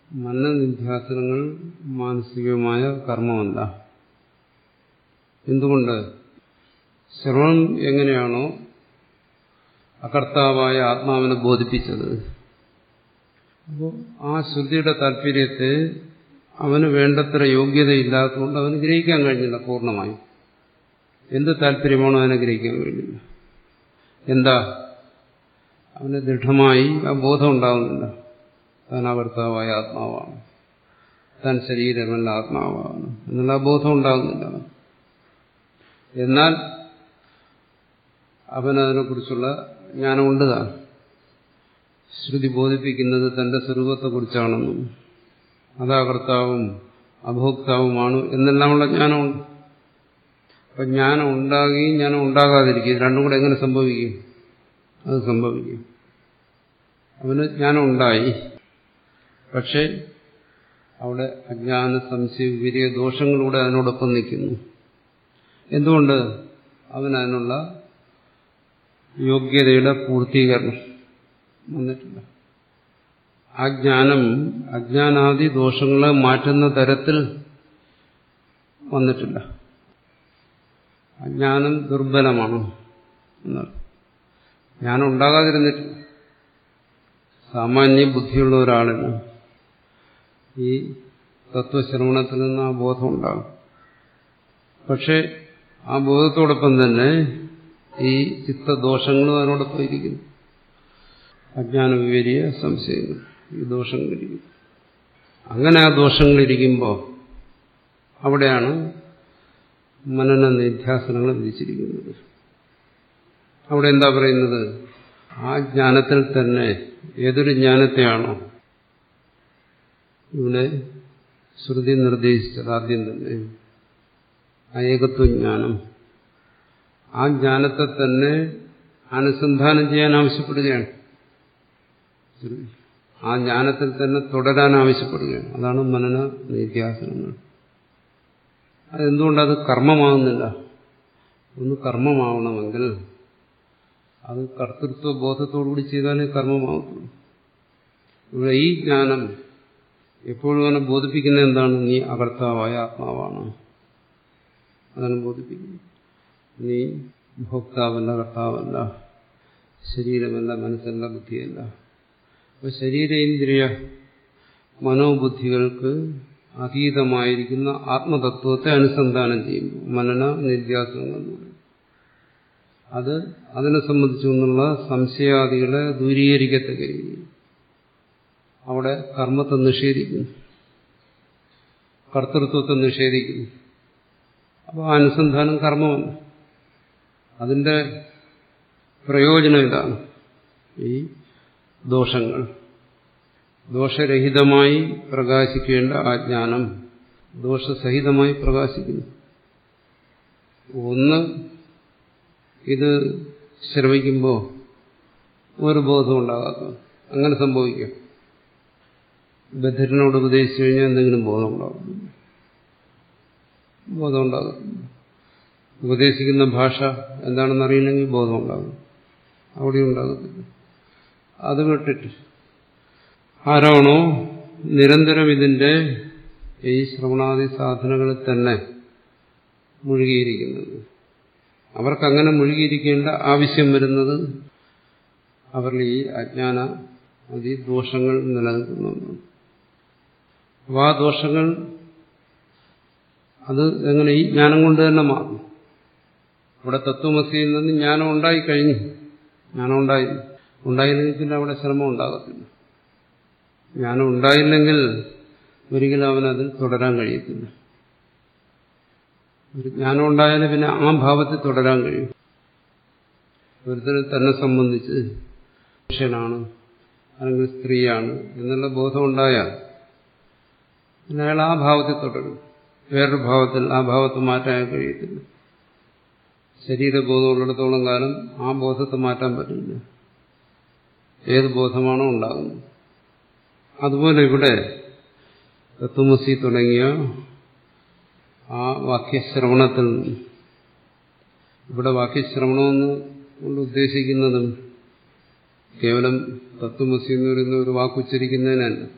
മനനിധ്യാസനങ്ങൾ മാനസികമായ കർമ്മമല്ല എന്തുകൊണ്ട് ശ്രവണം എങ്ങനെയാണോ അകർത്താവായ ആത്മാവിനെ ബോധിപ്പിച്ചത് അപ്പോൾ ആ ശ്രുതിയുടെ താല്പര്യത്തെ അവന് വേണ്ടത്ര യോഗ്യതയില്ലാത്തതുകൊണ്ട് അവന് ഗ്രഹിക്കാൻ കഴിഞ്ഞില്ല പൂർണ്ണമായി എന്ത് താല്പര്യമാണോ അവനെ ഗ്രഹിക്കാൻ കഴിഞ്ഞില്ല എന്താ അവന് ദൃഢമായി ആ ബോധം ഉണ്ടാകുന്നില്ല താൻ അകർത്താവായ ആത്മാവാണ് താൻ ശരീരമല്ല ആത്മാവാണ് എന്നുള്ള ആ ബോധം ഉണ്ടാകുന്നില്ല എന്നാൽ അവനതിനെക്കുറിച്ചുള്ള ജ്ഞാനമുണ്ട് താൻ ശ്രുതി ബോധിപ്പിക്കുന്നത് തന്റെ സ്വരൂപത്തെക്കുറിച്ചാണെന്നും അതാകർത്താവും അഭോക്താവുമാണ് എന്നെല്ലാമുള്ള ജ്ഞാനമുണ്ട് അപ്പൊ ജ്ഞാനം ഉണ്ടാകുകയും ജ്ഞാനം ഉണ്ടാകാതിരിക്കുകയും രണ്ടും കൂടെ എങ്ങനെ സംഭവിക്കും അത് സംഭവിക്കും അവന് ജ്ഞാനം ഉണ്ടായി പക്ഷെ അവിടെ അജ്ഞാന സംശയ വിപരീയ ദോഷങ്ങളൂടെ അതിനോടൊപ്പം നിൽക്കുന്നു എന്തുകൊണ്ട് അവനതിനുള്ള യോഗ്യതയുടെ പൂർത്തീകരണം വന്നിട്ടില്ല ആ ജ്ഞാനം അജ്ഞാനാദി ദോഷങ്ങളെ മാറ്റുന്ന തരത്തിൽ വന്നിട്ടില്ല അജ്ഞാനം ദുർബലമാണ് എന്നർത്ഥം ജ്ഞാനം ഉണ്ടാകാതിരുന്നിട്ടില്ല സാമാന്യ ബുദ്ധിയുള്ള ഒരാളിന് ഈ തത്വശ്രവണത്തിൽ നിന്ന് ആ ബോധം ഉണ്ടാകും പക്ഷെ ആ ബോധത്തോടൊപ്പം തന്നെ ഈ ചിത്തദോഷങ്ങളും അതിനോടൊപ്പം ഇരിക്കുന്നു അജ്ഞാന വിവരിയ സംശയങ്ങൾ ഈ ദോഷങ്ങളിരിക്കും അങ്ങനെ ആ ദോഷങ്ങളിരിക്കുമ്പോൾ അവിടെയാണ് മനന നിധ്യാസനങ്ങൾ വിധിച്ചിരിക്കുന്നത് അവിടെ എന്താ പറയുന്നത് ആ ജ്ഞാനത്തിൽ തന്നെ ഏതൊരു ജ്ഞാനത്തെയാണോ ഇവിടെ ശ്രുതി നിർദ്ദേശിച്ചത് ആദ്യം തന്നെ ആ ഏകത്വജ്ഞാനം ആ ജ്ഞാനത്തെ തന്നെ അനുസന്ധാനം ചെയ്യാൻ ആവശ്യപ്പെടുകയാണ് ആ ജ്ഞാനത്തിൽ തന്നെ തുടരാൻ ആവശ്യപ്പെടുകയാണ് അതാണ് മനന നിത്യാസനങ്ങൾ അതെന്തുകൊണ്ടത് കർമ്മമാകുന്നില്ല ഒന്ന് കർമ്മമാവണമെങ്കിൽ അത് കർത്തൃത്വ ബോധത്തോടുകൂടി ചെയ്താലേ കർമ്മമാകത്തുള്ളൂ ഇവിടെ ഈ ജ്ഞാനം എപ്പോഴും അവനെ ബോധിപ്പിക്കുന്ന എന്താണ് നീ അകർത്താവായ ആത്മാവാണ് അതാണ് ബോധിപ്പിക്കുന്നത് നീ ഭോക്താവല്ല കർത്താവല്ല ശരീരമല്ല മനസ്സല്ല ബുദ്ധിയല്ല അപ്പൊ ശരീരേന്ദ്രിയ മനോബുദ്ധികൾക്ക് അതീതമായിരിക്കുന്ന ആത്മതത്വത്തെ അനുസന്ധാനം ചെയ്യുമ്പോൾ മനന നിര്യാസനം എന്ന് പറയും അത് അതിനെ സംബന്ധിച്ചെന്നുള്ള സംശയാദികളെ ദൂരീകരിക്കത്തക്ക രീതിയിൽ അവിടെ കർമ്മത്തെ നിഷേധിക്കുന്നു കർത്തൃത്വത്തെ നിഷേധിക്കുന്നു അപ്പോൾ ആ അനുസന്ധാനം കർമ്മമല്ല അതിന്റെ പ്രയോജനം ഇതാണ് ഈ ദോഷങ്ങൾ ദോഷരഹിതമായി പ്രകാശിക്കേണ്ട ആ ജ്ഞാനം ദോഷസഹിതമായി പ്രകാശിക്കുന്നു ഒന്ന് ഇത് ശ്രമിക്കുമ്പോൾ ഒരു ബോധം ഉണ്ടാകാത്ത അങ്ങനെ സംഭവിക്കും ബദ്ധരനോട് ഉപദേശിച്ചു കഴിഞ്ഞാൽ എന്തെങ്കിലും ബോധം ഉണ്ടാകും ബോധം ഉണ്ടാകും ഉപദേശിക്കുന്ന ഭാഷ എന്താണെന്ന് അറിയില്ലെങ്കിൽ ബോധം ഉണ്ടാകും അവിടെ ഉണ്ടാകത്തില്ല അത് വിട്ടിട്ട് ആരാണോ നിരന്തരം ഇതിന്റെ ഈ ശ്രവണാദി സാധനങ്ങളിൽ തന്നെ മുഴുകിയിരിക്കുന്നത് അവർക്കങ്ങനെ മുഴുകിയിരിക്കേണ്ട ആവശ്യം വരുന്നത് അവരിൽ ഈ അജ്ഞാന അതി ദോഷങ്ങൾ നിലനിൽക്കുന്നുണ്ട് അപ്പോൾ ആ ദോഷങ്ങൾ അത് എങ്ങനെ ഈ ജ്ഞാനം കൊണ്ട് തന്നെ മാറും ഇവിടെ തത്വമസിയിൽ നിന്ന് ജ്ഞാനം ഉണ്ടായി കഴിഞ്ഞു ജ്ഞാനം ഉണ്ടായി ഉണ്ടായില്ലെങ്കിൽ പിന്നെ അവിടെ ശ്രമം ഉണ്ടാകത്തില്ല ജ്ഞാനം ഉണ്ടായില്ലെങ്കിൽ ഒരിക്കലും അവനതിൽ തുടരാൻ കഴിയത്തില്ല ഒരു ജ്ഞാനം ഉണ്ടായാലും പിന്നെ ആ ഭാവത്തിൽ തുടരാൻ കഴിയും ഒരുത്തരെ തന്നെ സംബന്ധിച്ച് പുരുഷനാണ് അല്ലെങ്കിൽ സ്ത്രീയാണ് എന്നുള്ള ബോധം ഉണ്ടായാൽ പിന്നെ അയാൾ ആ ഭാവത്തിൽ തുടരും വേറൊരു ഭാവത്തിൽ ആ ഭാവത്തെ മാറ്റാൻ കഴിയത്തില്ല ശരീരബോധമുള്ളിടത്തോളം കാലം ആ ബോധത്തെ മാറ്റാൻ പറ്റില്ല ഏത് ബോധമാണോ ഉണ്ടാകുന്നത് അതുപോലെ ഇവിടെ തത്വമസി തുടങ്ങിയ ആ വാക്യശ്രവണത്തിൽ ഇവിടെ വാക്യശ്രവണമെന്ന് കൊണ്ട് ഉദ്ദേശിക്കുന്നതും കേവലം തത്വമസി എന്ന് പറയുന്ന ഒരു വാക്കുച്ചരിക്കുന്നതിനല്ല